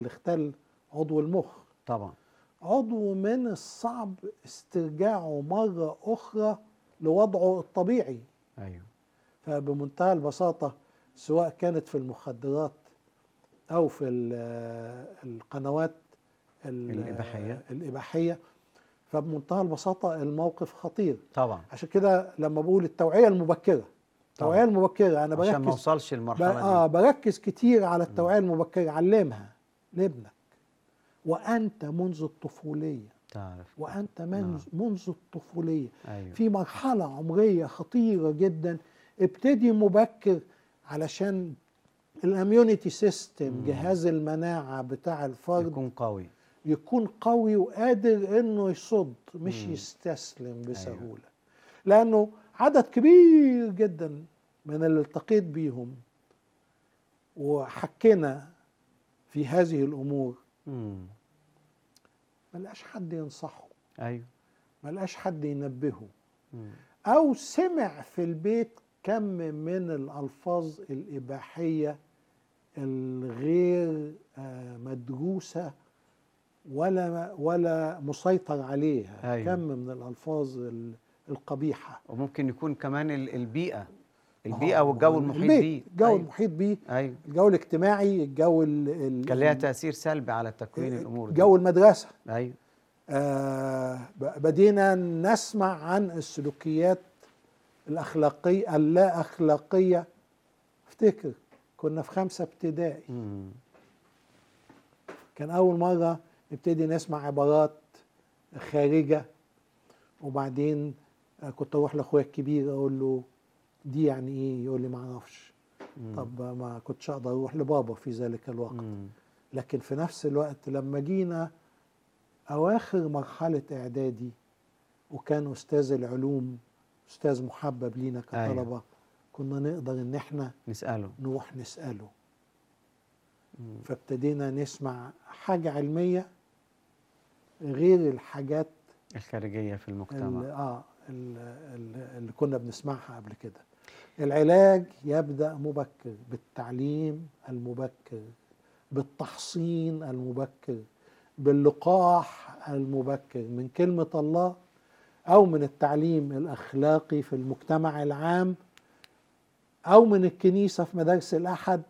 اللي اختل عضو المخ طبعا عضو من الصعب استرجاعه مرة أخرى لوضعه الطبيعي ايوه فبمنتهى البساطة سواء كانت في المخدرات أو في ال- القنوات ال- الإباحية. الإباحية فبمنتهى البساطة الموقف خطير طبعا عشان كده لما بقول التوعية المبكرة التوعية المبكرة أنا عشان ما بركز اوصلش ب- المرحله آه دي بركز كتير على التوعية المبكرة علمها لابنك وأنت منذ الطفولية تعرف وأنت منذ, منذ الطفولية ايوه في مرحلة عمرية خطيرة جدا ابتدي مبكر علشان الاميونيتي سيستم جهاز المناعة بتاع الفرد يكون قوي يكون قوي وقادر انه يصد مش مم. يستسلم بسهولة لانه عدد كبير جدا من اللي التقيت بيهم وحكينا في هذه الامور امم ملقاش حد ينصحه ايوه ملقاش حد ينبهه مم. أو سمع في البيت كم من الألفاظ الإباحية الغير آه، مدروسة ولا ولا مسيطر عليها أيوة. كم من الألفاظ ال- القبيحة وممكن يكون كمان ال- البيئه البيئه ما هو- والجو ما هو المحيط البيت، بيه الجو أيوة. المحيط بيه ايوه الجو الاجتماعي الجو ال- ال- كان لها تاثير سلبي على تكوين الامور دي جو المدرسة ايوه آه، ب- بدينا نسمع عن السلوكيات الأخلاقية اللا أخلاقية افتكر كنا في خمسة ابتدائي مم. كان أول مرة نبتدي نسمع عبارات خارجة وبعدين آه، كنت أروح لأخويا الكبير أقول له دي يعني إيه يقول لي ما أعرفش مم. طب ما كنتش أقدر أروح لبابا في ذلك الوقت مم. لكن في نفس الوقت لما جينا أواخر مرحلة إعدادي وكان أستاذ العلوم أستاذ محبب لينا كطلبة أيوة. كنا نقدر إن إحنا نساله نروح نسأله مم. فابتدينا نسمع حاجة علمية غير الحاجات الخارجيه في اللي, المجتمع آه اللي, اللي كنا بنسمعها قبل كده العلاج يبدأ مبكر بالتعليم المبكر بالتحصين المبكر باللقاح المبكر من كلمة الله أو من التعليم الأخلاقي في المجتمع العام أو من الكنيسة في مدارس الأحد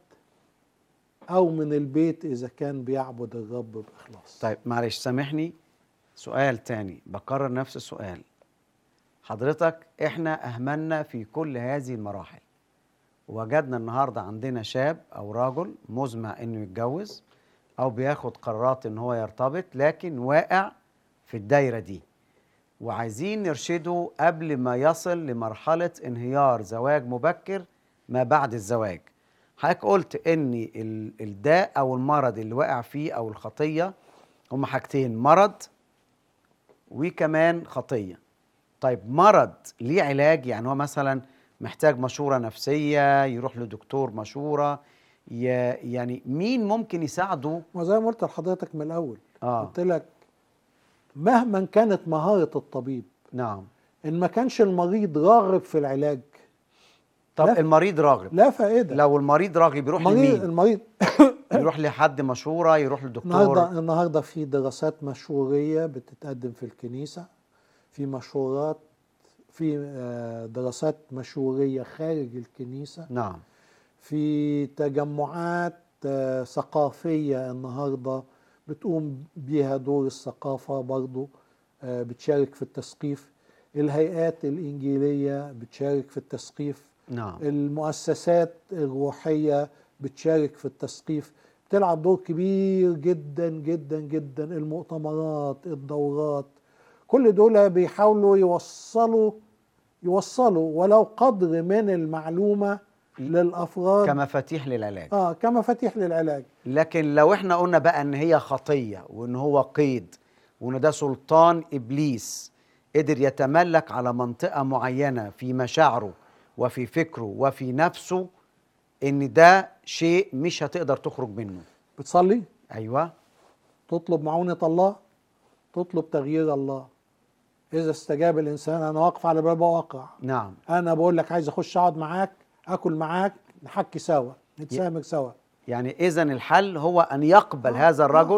أو من البيت إذا كان بيعبد الرب بإخلاص طيب معلش سامحني سؤال تاني بكرر نفس السؤال حضرتك احنا اهملنا في كل هذه المراحل وجدنا النهارده عندنا شاب او رجل مزمع انه يتجوز او بياخد قرارات ان هو يرتبط لكن واقع في الدايره دي وعايزين نرشده قبل ما يصل لمرحله انهيار زواج مبكر ما بعد الزواج حضرتك قلت ان ال- الداء او المرض اللي واقع فيه او الخطيه هما حاجتين مرض وكمان خطيه طيب مرض ليه علاج يعني هو مثلا محتاج مشوره نفسيه يروح لدكتور مشوره ي- يعني مين ممكن يساعده وزي ما قلت لحضرتك من الأول اه قلت لك مهما كانت مهارة الطبيب نعم إن ما كانش المريض راغب في العلاج طب لا. المريض راغب لا فائدة لو المريض راغب يروح المريض لمين المريض يروح لحد مشوره يروح لدكتور النهارده النهارده في دراسات مشوريه بتتقدم في الكنيسه في مشورات في آه، دراسات مشوريه خارج الكنيسه نعم في تجمعات آه، ثقافيه النهارده بتقوم بيها دور الثقافه برضو آه، بتشارك في التثقيف الهيئات الانجيليه بتشارك في التثقيف نعم المؤسسات الروحية بتشارك في التثقيف بتلعب دور كبير جدا جدا جدا المؤتمرات الدورات كل دول بيحاولوا يوصلوا يوصلوا ولو قدر من المعلومة للأفراد كمفاتيح للعلاج اه كمفاتيح للعلاج لكن لو احنا قلنا بقى ان هي خطيه وان هو قيد وان ده سلطان ابليس قدر يتملك على منطقه معينه في مشاعره وفي فكره وفي نفسه ان ده شيء مش هتقدر تخرج منه بتصلي ايوه تطلب معونة الله تطلب تغيير الله إذا استجاب الإنسان أنا واقف على باب واقع نعم انا بقول لك عايز اخش اقعد معاك اكل معاك نحكي سوا نتسامر سوا يعني اذا الحل هو ان يقبل آه، هذا الرجل